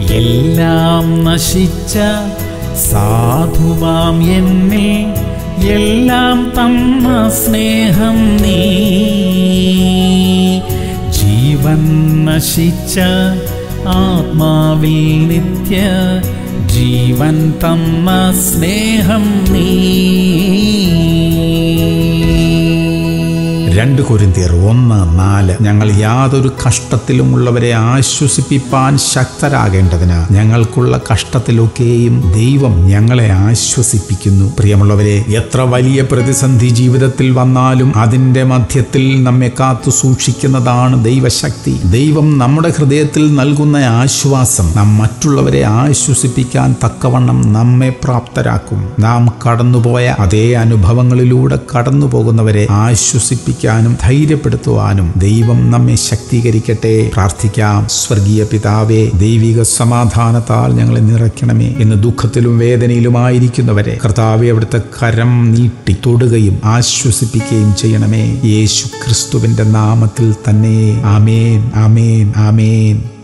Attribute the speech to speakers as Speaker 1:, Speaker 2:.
Speaker 1: എല്ലാം നശിച്ച സാധുവാം എന്നിൽ എല്ലാം തന്ന സ്നേഹം നീ ജീവൻ നശിച്ച ആത്മാവിൽ നിത്യ ജീവൻ തന്ന സ്നേഹം നീ
Speaker 2: രണ്ട് കൊരിന്തിയർ ഒന്ന് നാല് ഞങ്ങൾ യാതൊരു കഷ്ടത്തിലും ഉള്ളവരെ ആശ്വസിപ്പിപ്പാൻ ശക്തരാകേണ്ടതിന് ഞങ്ങൾക്കുള്ള കഷ്ടത്തിലൊക്കെയും ദൈവം ഞങ്ങളെ ആശ്വസിപ്പിക്കുന്നു പ്രിയമുള്ളവരെ എത്ര വലിയ പ്രതിസന്ധി ജീവിതത്തിൽ വന്നാലും അതിൻ്റെ മധ്യത്തിൽ നമ്മെ കാത്തു സൂക്ഷിക്കുന്നതാണ് ദൈവശക്തി ദൈവം നമ്മുടെ ഹൃദയത്തിൽ നൽകുന്ന ആശ്വാസം നാം മറ്റുള്ളവരെ ആശ്വസിപ്പിക്കാൻ തക്കവണ്ണം നമ്മെ പ്രാപ്തരാക്കും നാം കടന്നുപോയ അതേ അനുഭവങ്ങളിലൂടെ കടന്നു പോകുന്നവരെ ആശ്വസിപ്പിക്കാനും ധൈര്യപ്പെടുത്തുവാനും ദൈവം നമ്മെ ശക്തീകരിക്കട്ടെ പ്രാർത്ഥിക്കാം സ്വർഗീയ പിതാവേ ദൈവിക സമാധാനത്താൽ ഞങ്ങളെ നിറയ്ക്കണമേ എന്ന് ദുഃഖത്തിലും വേദനയിലുമായിരിക്കുന്നവരെ കർത്താവെ അവിടുത്തെ കരം നീട്ടി തൊടുകയും ആശ്വസിപ്പിക്കുകയും ചെയ്യണമേ യേശു ക്രിസ്തുവിന്റെ നാമത്തിൽ തന്നെ ആമേൻ ആമേൻ ആമേൻ